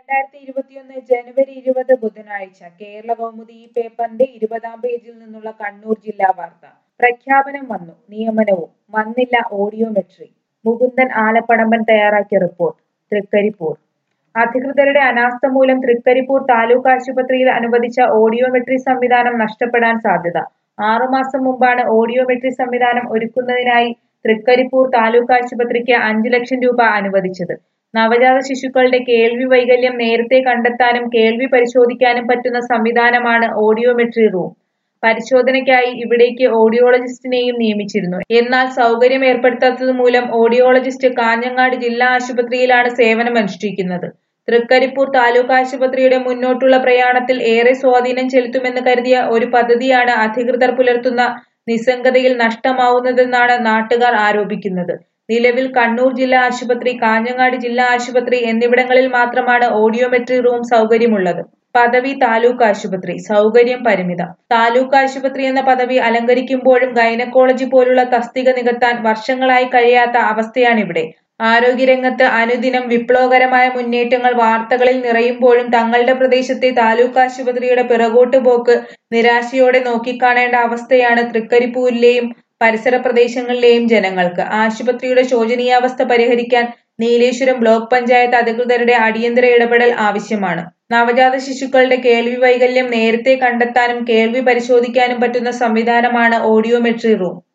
രണ്ടായിരത്തി ഇരുപത്തിയൊന്ന് ജനുവരി ഇരുപത് ബുധനാഴ്ച കേരള കൗമുദി ഈ പേപ്പറിന്റെ ഇരുപതാം പേജിൽ നിന്നുള്ള കണ്ണൂർ ജില്ലാ വാർത്ത പ്രഖ്യാപനം വന്നു നിയമനവും വന്നില്ല ഓഡിയോമെട്രി മുകുന്ദൻ ആലപ്പടമ്പൻ തയ്യാറാക്കിയ റിപ്പോർട്ട് തൃക്കരിപ്പൂർ അധികൃതരുടെ അനാസ്ഥ മൂലം തൃക്കരിപ്പൂർ താലൂക്ക് ആശുപത്രിയിൽ അനുവദിച്ച ഓഡിയോമെട്രി സംവിധാനം നഷ്ടപ്പെടാൻ സാധ്യത ആറുമാസം മുമ്പാണ് ഓഡിയോമെട്രി സംവിധാനം ഒരുക്കുന്നതിനായി തൃക്കരിപ്പൂർ താലൂക്ക് ആശുപത്രിക്ക് അഞ്ചു ലക്ഷം രൂപ അനുവദിച്ചത് നവജാത ശിശുക്കളുടെ കേൾവി വൈകല്യം നേരത്തെ കണ്ടെത്താനും കേൾവി പരിശോധിക്കാനും പറ്റുന്ന സംവിധാനമാണ് ഓഡിയോമെട്രി റൂം പരിശോധനയ്ക്കായി ഇവിടേക്ക് ഓഡിയോളജിസ്റ്റിനെയും നിയമിച്ചിരുന്നു എന്നാൽ സൗകര്യം ഏർപ്പെടുത്താത്തത് മൂലം ഓഡിയോളജിസ്റ്റ് കാഞ്ഞങ്ങാട് ജില്ലാ ആശുപത്രിയിലാണ് സേവനം അനുഷ്ഠിക്കുന്നത് തൃക്കരിപ്പൂർ താലൂക്ക് ആശുപത്രിയുടെ മുന്നോട്ടുള്ള പ്രയാണത്തിൽ ഏറെ സ്വാധീനം ചെലുത്തുമെന്ന് കരുതിയ ഒരു പദ്ധതിയാണ് അധികൃതർ പുലർത്തുന്ന നിസ്സംഗതയിൽ നഷ്ടമാവുന്നതെന്നാണ് നാട്ടുകാർ ആരോപിക്കുന്നത് നിലവിൽ കണ്ണൂർ ജില്ലാ ആശുപത്രി കാഞ്ഞങ്ങാട് ജില്ലാ ആശുപത്രി എന്നിവിടങ്ങളിൽ മാത്രമാണ് ഓഡിയോമെട്രി റൂം സൗകര്യമുള്ളത് പദവി താലൂക്ക് ആശുപത്രി സൗകര്യം പരിമിതം താലൂക്ക് ആശുപത്രി എന്ന പദവി അലങ്കരിക്കുമ്പോഴും ഗൈനക്കോളജി പോലുള്ള തസ്തിക നികത്താൻ വർഷങ്ങളായി കഴിയാത്ത അവസ്ഥയാണിവിടെ ആരോഗ്യരംഗത്ത് അനുദിനം വിപ്ലവകരമായ മുന്നേറ്റങ്ങൾ വാർത്തകളിൽ നിറയുമ്പോഴും തങ്ങളുടെ പ്രദേശത്തെ താലൂക്ക് ആശുപത്രിയുടെ പിറകോട്ട് പോക്ക് നിരാശയോടെ നോക്കിക്കാണേണ്ട അവസ്ഥയാണ് തൃക്കരിപ്പൂരിലെയും പരിസര പ്രദേശങ്ങളിലെയും ജനങ്ങൾക്ക് ആശുപത്രിയുടെ ശോചനീയാവസ്ഥ പരിഹരിക്കാൻ നീലേശ്വരം ബ്ലോക്ക് പഞ്ചായത്ത് അധികൃതരുടെ അടിയന്തര ഇടപെടൽ ആവശ്യമാണ് നവജാത ശിശുക്കളുടെ കേൾവി വൈകല്യം നേരത്തെ കണ്ടെത്താനും കേൾവി പരിശോധിക്കാനും പറ്റുന്ന സംവിധാനമാണ് ഓഡിയോമെട്രി റൂം